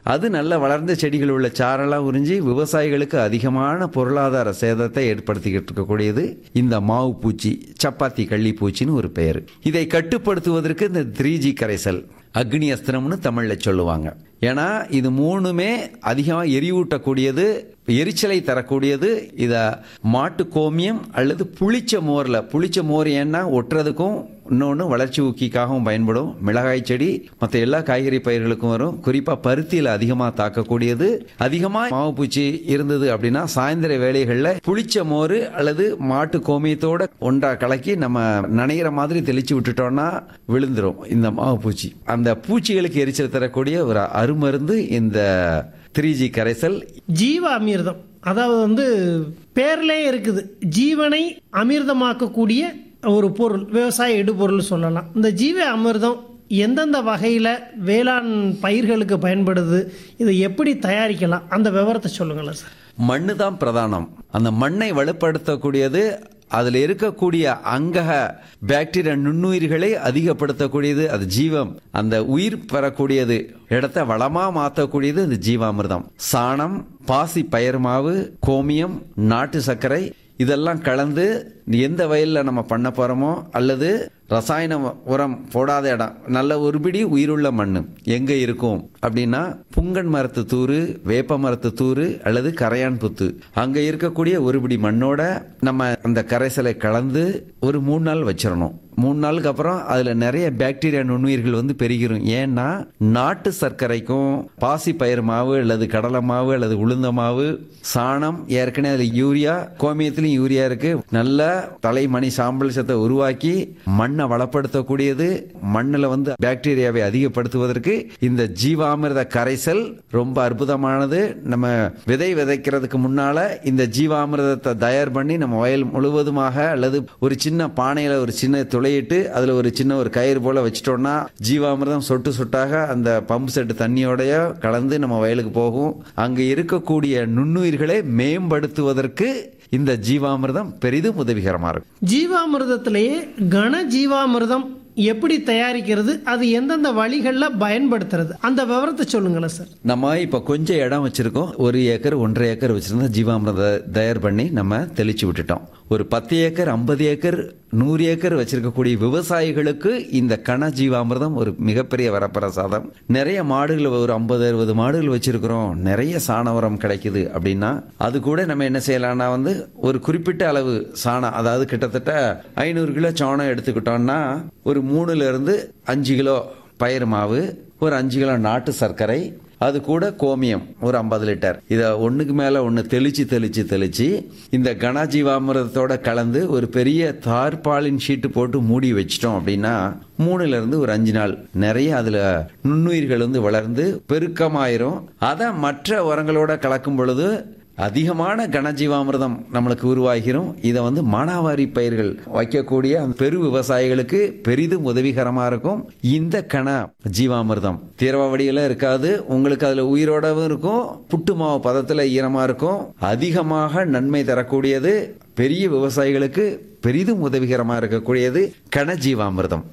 அது நல்ல வளர்ந்த செடிகள் உள்ள சாரெல்லாம் உறிஞ்சி விவசாயிகளுக்கு அதிகமான பொருளாதார சேதத்தை ஏற்படுத்திக்கிட்டு இருக்கக்கூடியது இந்த மாவு பூச்சி சப்பாத்தி கள்ளி பூச்சின்னு ஒரு பெயர் இதை கட்டுப்படுத்துவதற்கு இந்த த்ரீ ஜி கரைசல் அக்னி அஸ்திரம்னு தமிழ்ல சொல்லுவாங்க ஏன்னா இது மூணுமே அதிகமாக எரிவூட்டக்கூடியது எரிச்சலை தரக்கூடியது இத மாட்டு கோமியம் அல்லது புளிச்ச மோர்ல புளிச்ச மோர் ஏன்னா ஒட்டுறதுக்கும் இன்னொன்று வளர்ச்சி ஊக்கிக்காகவும் பயன்படும் மிளகாய் செடி மற்ற எல்லா காய்கறி பயிர்களுக்கும் வரும் குறிப்பாக பருத்தியில் அதிகமாக தாக்கக்கூடியது அதிகமாக மாவு பூச்சி இருந்தது அப்படின்னா சாயந்தர வேளைகளில் புளிச்ச மோர் அல்லது மாட்டு கோமியத்தோட ஒன்றா கலக்கி நம்ம நனைகிற மாதிரி தெளிச்சு விட்டுட்டோம்னா விழுந்துரும் இந்த மாவு பூச்சி அந்த பூச்சிகளுக்கு எரிச்சல் தரக்கூடிய ஒரு அருமருந்து இந்த த்ரீ ஜி கரைசல் ஜீவ அமிர்தம் அதாவது வந்து பேர்லே இருக்குது ஜீவனை அமிர்தமாக்கக்கூடிய ஒரு பொருள் விவசாய இடுபொருள் சொல்லலாம் இந்த ஜீவ அமிர்தம் எந்தெந்த வகையில் வேளாண் பயிர்களுக்கு பயன்படுது இதை எப்படி தயாரிக்கலாம் அந்த விவரத்தை சொல்லுங்களேன் சார் மண்ணு தான் பிரதானம் அந்த மண்ணை வலுப்படுத்தக்கூடியது அதில் இருக்கக்கூடிய அங்கக பாக்டீரியா நுண்ணுயிர்களை அதிகப்படுத்தக்கூடியது அது ஜீவம் அந்த உயிர் பெறக்கூடியது இடத்த வளமா மாற்றக்கூடியது இந்த ஜீவாமிர்தம் சாணம் பாசி பயிர் மாவு கோமியம் நாட்டு சர்க்கரை இதெல்லாம் கலந்து எந்த வயலில் நம்ம பண்ண போகிறோமோ அல்லது ரசாயன உரம் போடாத இடம் நல்ல ஒருபிடி உயிருள்ள மண் எங்கே இருக்கும் அப்படின்னா புங்கன் மரத்து தூறு வேப்ப மரத்து தூறு அல்லது கரையான் புத்து அங்கே இருக்கக்கூடிய ஒருபிடி மண்ணோட நம்ம அந்த கரைசலை கலந்து ஒரு மூணு நாள் வச்சிடணும் மூணு நாளுக்கு அப்புறம் அதில் நிறைய பாக்டீரியா நுண்ணுயிர்கள் வந்து பெருகிரும் ஏன்னா நாட்டு சர்க்கரைக்கும் பாசி பயிர் மாவு அல்லது கடலை மாவு அல்லது உளுந்த மாவு சாணம் ஏற்கனவே அதில் யூரியா கோமியத்திலையும் யூரியா இருக்கு நல்ல தலைமணி சாம்பல் சத்தை உருவாக்கி மண்ணை வளப்படுத்தக்கூடியது மண்ணில் வந்து பாக்டீரியாவை அதிகப்படுத்துவதற்கு இந்த ஜீவாமிர்த கரைசல் ரொம்ப அற்புதமானது நம்ம விதை விதைக்கிறதுக்கு முன்னால இந்த ஜீவாமிர்தத்தை தயார் பண்ணி நம்ம வயல் முழுவதுமாக அல்லது ஒரு சின்ன பானையில ஒரு சின்ன துளையிட்டு அதுல ஒரு சின்ன ஒரு கயிறு போல வச்சிட்டோம்னா ஜீவாமிர்தம் சொட்டு சொட்டாக அந்த பம்பு செட்டு தண்ணியோடய கலந்து நம்ம வயலுக்கு போகும் அங்க இருக்கக்கூடிய நுண்ணுயிர்களை மேம்படுத்துவதற்கு இந்த ஜீவாமிர்தம் பெரிதும் உதவிகரமா இருக்கும் ஜீவாமிர்தத்திலேயே கன ஜீவாமிர்தம் எப்படி தயாரிக்கிறது அது எந்தெந்த வழிகளில் பயன்படுத்துறது அந்த விவரத்தை சொல்லுங்களேன் சார் நம்ம இப்ப கொஞ்சம் இடம் வச்சிருக்கோம் ஒரு ஏக்கர் ஒன்றரை ஏக்கர் வச்சிருந்தா ஜீவாமிரத தயார் பண்ணி நம்ம தெளிச்சு விட்டுட்டோம் ஒரு பத்து ஏக்கர் ஐம்பது ஏக்கர் நூறு ஏக்கர் வச்சிருக்கக்கூடிய விவசாயிகளுக்கு இந்த கன ஜீவாமிர்தம் ஒரு மிகப்பெரிய வரப்பிரசாதம் நிறைய மாடுகள் ஒரு ஐம்பது அறுபது மாடுகள் வச்சிருக்கிறோம் நிறைய சாண உரம் கிடைக்குது அப்படின்னா அது கூட நம்ம என்ன செய்யலாம்னா வந்து ஒரு குறிப்பிட்ட அளவு சாணம் அதாவது கிட்டத்தட்ட ஐநூறு கிலோ சாணம் எடுத்துக்கிட்டோம்னா ஒரு மூணுல இருந்து அஞ்சு கிலோ பயிர் மாவு ஒரு அஞ்சு கிலோ நாட்டு சர்க்கரை அது கூட கோமியம் ஒரு ஐம்பது லிட்டர் இதை ஒன்றுக்கு மேலே ஒன்று தெளிச்சு தெளிச்சு தெளிச்சு இந்த கனஜீவாமிரதத்தோட கலந்து ஒரு பெரிய தார்பாலின் ஷீட்டு போட்டு மூடி வச்சிட்டோம் அப்படின்னா மூணுல இருந்து ஒரு அஞ்சு நாள் நிறைய அதுல நுண்ணுயிர்கள் வந்து வளர்ந்து பெருக்கமாயிரும் அதை மற்ற உரங்களோட கலக்கும் பொழுது அதிகமான கனஜீவாமிர்தம் நம்மளுக்கு உருவாகிரும் இதை வந்து மானாவாரி பயிர்கள் வைக்கக்கூடிய அந்த பெரு விவசாயிகளுக்கு பெரிதும் உதவிகரமா இருக்கும் இந்த கன ஜீவாமிர்தம் திரவ வடியில இருக்காது உங்களுக்கு அதுல உயிரோடவும் இருக்கும் புட்டு மாவு பதத்துல ஈரமா இருக்கும் அதிகமாக நன்மை தரக்கூடியது பெரிய விவசாயிகளுக்கு பெரிதும் உதவிகரமா இருக்கக்கூடியது கன ஜீவாமிர்தம்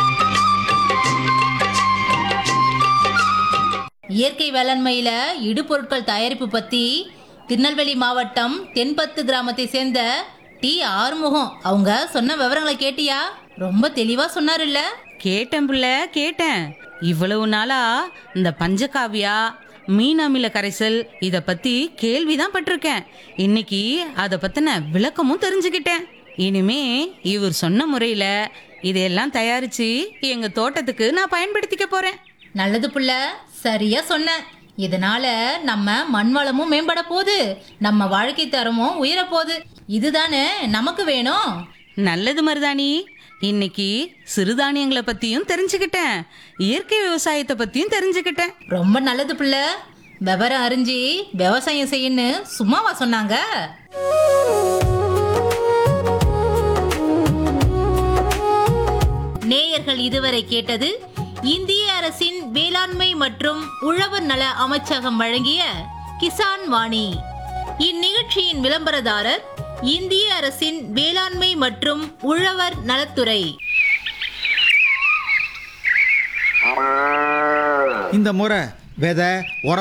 இயற்கை வேளாண்மையில இடுபொருட்கள் தயாரிப்பு பத்தி திருநெல்வேலி மாவட்டம் தென்பத்து கிராமத்தை சேர்ந்த டி ஆறுமுகம் அவங்க சொன்ன விவரங்களை கேட்டியா ரொம்ப தெளிவா சொன்னாருல்ல கேட்டேன் புள்ள கேட்டேன் இவ்வளவு நாளா இந்த பஞ்சகாவியா மீன் அமில கரைசல் இத பத்தி கேள்விதான் பட்டிருக்கேன் இன்னைக்கு அத பத்தின விளக்கமும் தெரிஞ்சுக்கிட்டேன் இனிமே இவர் சொன்ன முறையில இதையெல்லாம் தயாரிச்சு எங்க தோட்டத்துக்கு நான் பயன்படுத்திக்க போறேன் நல்லது புள்ள சரியா சொன்ன இதனால நம்ம மண் வளமும் மேம்பட போகுது நம்ம வாழ்க்கை தரமும் உயர போகுது இதுதானே நமக்கு வேணும் நல்லது மருதாணி இன்னைக்கு சிறுதானியங்களை பத்தியும் தெரிஞ்சுக்கிட்டேன் இயற்கை விவசாயத்தை பத்தியும் தெரிஞ்சுக்கிட்டேன் ரொம்ப நல்லது புள்ள விவரம் அறிஞ்சு விவசாயம் செய்யன்னு சும்மாவா சொன்னாங்க நேயர்கள் இதுவரை கேட்டது இந்திய அரசின் வேளாண்மை மற்றும் உழவர் நல அமைச்சகம் வழங்கிய கிசான் வாணி இந்நிகழ்ச்சியின் விளம்பரதாரர் இந்திய அரசின் வேளாண்மை மற்றும் உழவர் நலத்துறை இந்த முறை விதை உரம்